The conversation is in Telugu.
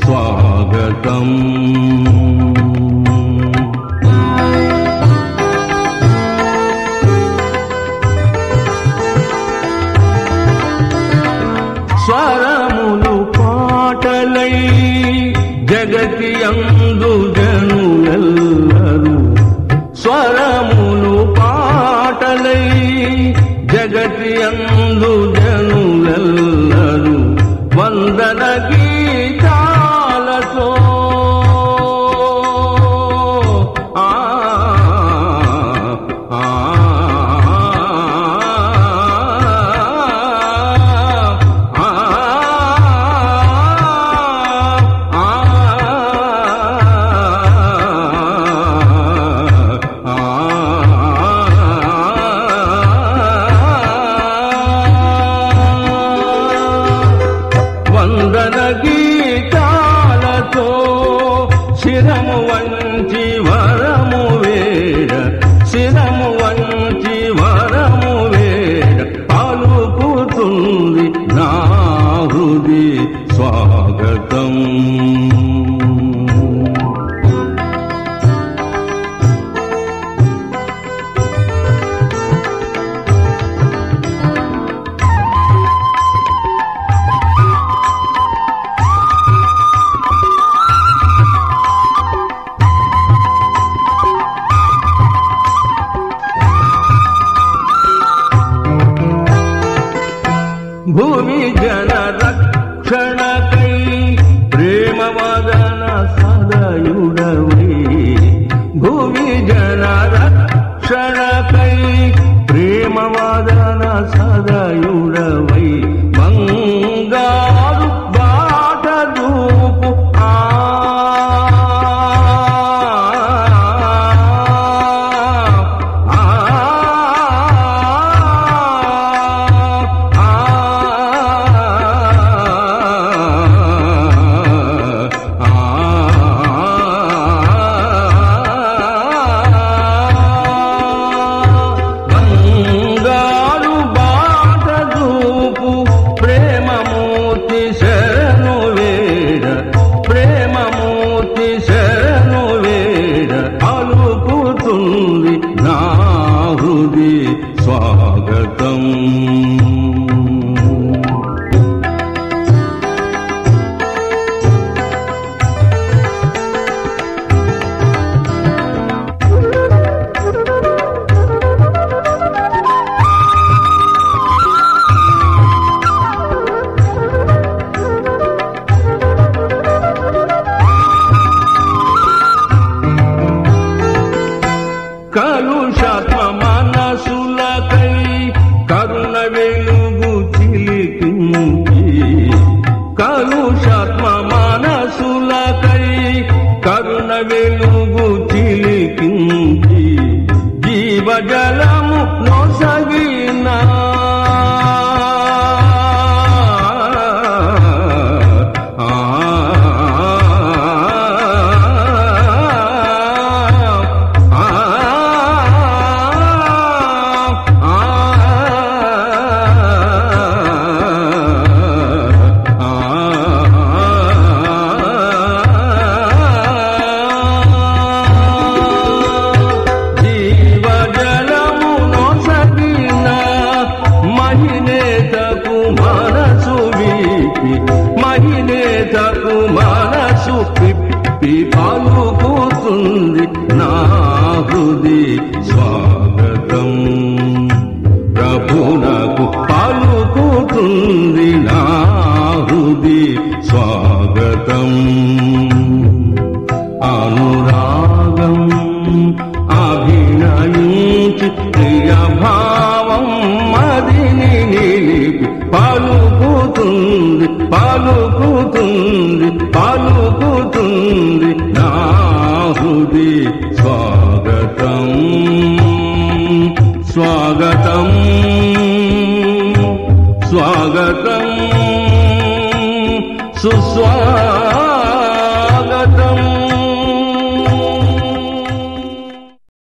స్వాగతం స్వరములు పాటలై జగతి అందు జనులెల్లరు స్వరములు పాటలై జగతి అందు జనులెల్లరు వందన గీతాలతో ఆ ఆ వందన గీతాలతో శిరము వంచి వరము వేడ శిరము వంచి వరము వేడ పలుకుతుంది నా హృది స్వాగతం భూమి జన రక్షణకై ప్రేమ వదన సదయుడవై భూమి జన రక్షణకై ప్రేమ వదన సదయుడవై బంగారు బాట దూపు ఆ ఆ బంగారు బాట దూపు ప్రేమమూర్తి శరణు వేడ ప్రేమమూర్తి శరణు వేడ అలుకుతుంది నా హృది స్వాగతం కలుషాత్మ మనసులకై కరుణ వెలుగు చిలికించి కలుషాత్మ మనసులకై కరుణ వెలుగు చిలికించి జీవజలము నొసగినా జీవజలము నొసగిన మహినేతకు మనసు వీపి మహినేతకు మనసు పిప్పి పలుకుతుంది నా హృది స్వాగతం ప్రభునకు పలుకుతుంది నా హృది స్వాగతం అనురాగం అభినయించి ప్రియ భావం మదిని నిలిపి పలుకుతుంది పలుకుతుంది పలుకుతుంది నా హృది స్వాగతం స్వాగతం స్వాగతం సుస్వాగతం